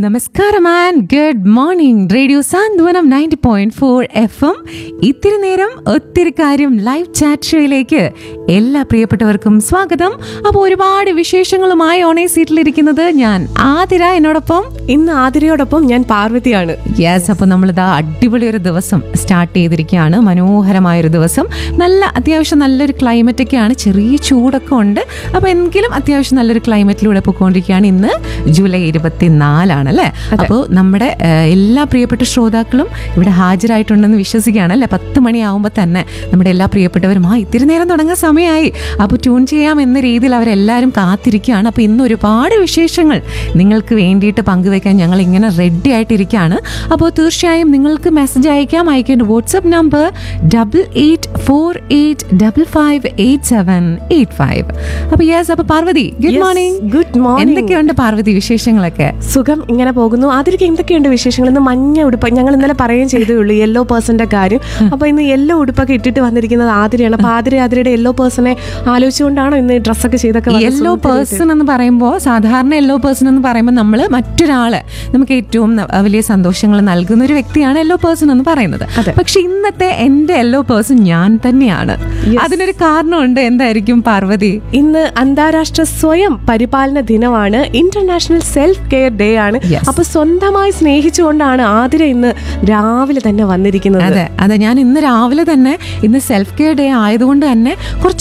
നമസ്കാരം and good morning radio Santhwanam ninety point four F M ഇത്തിരി നേരം ഒത്തിരി കാര്യം ലൈവ് ചാറ്റ് ഷോയിലേക്ക് എല്ലാ പ്രിയപ്പെട്ടവർക്കും സ്വാഗതം അപ്പോൾ ഒരുപാട് വിശേഷങ്ങളുമായി ഓണേ സീറ്റിലിരിക്കുന്നത് ഞാൻ ആതിര എന്നോടൊപ്പം ഇന്ന് ആതിരയോടൊപ്പം ഞാൻ പാർവതിയാണ് യെസ് അപ്പോൾ നമ്മളിതാ അടിപൊളി ഒരു ദിവസം സ്റ്റാർട്ട് ചെയ്തിരിക്കുകയാണ് മനോഹരമായ ഒരു ദിവസം നല്ല അത്യാവശ്യം നല്ലൊരു ക്ലൈമറ്റ് ഒക്കെയാണ് ചെറിയ ചൂടൊക്കെ ഉണ്ട് അപ്പോൾ എങ്കിലും അത്യാവശ്യം നല്ലൊരു ക്ലൈമറ്റിലൂടെ പോയിക്കൊണ്ടിരിക്കുകയാണ് ഇന്ന് ജൂലൈ ഇരുപത്തിനാലാണ് അല്ലേ അപ്പോൾ നമ്മുടെ ഏഹ്, എല്ലാ പ്രിയപ്പെട്ട ശ്രോതാക്കളും ഇവിടെ ഹാജരായിട്ടുണ്ടെന്ന് വിശ്വസിക്കുകയാണ് അല്ലേ പത്ത് മണിയാവുമ്പോൾ തന്നെ നമ്മുടെ എല്ലാ പ്രിയപ്പെട്ടവരും ആ ഇത്തിരി നേരം തുടങ്ങാൻ സമയമായി അപ്പോൾ ട്യൂൺ ചെയ്യാം എന്ന രീതിയിൽ അവരെല്ലാവരും കാത്തിരിക്കുകയാണ് അപ്പോൾ ഇന്ന് ഒരുപാട് വിശേഷങ്ങൾ നിങ്ങൾക്ക് വേണ്ടിയിട്ട് പങ്കുവെക്കാൻ ഞങ്ങൾ ഇങ്ങനെ റെഡി ആയിട്ടിരിക്കുകയാണ് അപ്പോൾ തീർച്ചയായും നിങ്ങൾക്ക് മെസ്സേജ് അയക്കാം അയക്കേണ്ട WhatsApp number double eight four eight double five eight seven eight five അപ്പോൾ യെസ് അപ്പോൾ Parvathi good Yes, morning good morning. എന്തൊക്കെയുണ്ട് പാർവതി വിശേഷങ്ങളൊക്കെ സുഖം ഇങ്ങനെ പോകുന്നു ആതിരയ്ക്ക് എന്തൊക്കെയുണ്ട് വിശേഷങ്ങൾ ഇന്ന് മഞ്ഞ ഉടുപ്പ് ഞങ്ങൾ ഇന്നലെ പറയുകയും ചെയ്തേ ഉള്ളൂ യെല്ലോ പേഴ്സന്റെ കാര്യം അപ്പൊ ഇന്ന് യെല്ലോ ഉടുപ്പൊക്കെ ഇട്ടിട്ട് വന്നിരിക്കുന്നത് ആതിരയാണ് അപ്പൊ ആതിര ആതിരയുടെ യെല്ലോ പേഴ്സണെ ആലോചിച്ചുകൊണ്ടാണോ ഇന്ന് ഡ്രസ്സൊക്കെ ചെയ്തൊക്കെ വന്നത്? യെല്ലോ പേഴ്സൺ എന്ന് പറയുമ്പോൾ സാധാരണ യെല്ലോ പേഴ്സൺ എന്ന് പറയുമ്പോൾ നമ്മൾ മറ്റൊരാള് നമുക്ക് ഏറ്റവും ന- വലിയ സന്തോഷങ്ങൾ നൽകുന്ന ഒരു വ്യക്തിയാണ് യെല്ലോ പേഴ്സൺ എന്ന് പറയുന്നത് അതെ. പക്ഷെ ഇന്നത്തെ എന്റെ യെല്ലോ പേഴ്സൺ ഞാൻ തന്നെയാണ് അതിനൊരു കാരണമുണ്ട് എന്തായിരിക്കും പാർവതി ഇന്ന് അന്താരാഷ്ട്ര സ്വയം പരിപാലന ദിനമാണ് ഇന്റർനാഷണൽ സെൽഫ് കെയർ ഡേ ആണ് Yes. അപ്പൊ സ്വന്തമായി സ്നേഹിച്ചുകൊണ്ടാണ് ആതിര ഇന്ന് രാവിലെ തന്നെ വന്നിരിക്കുന്നത് അതെ അതെ ഞാൻ ഇന്ന് രാവിലെ തന്നെ ഇന്ന് സെൽഫ് കെയർ ഡേ ആയതുകൊണ്ട് തന്നെ കുറച്ച്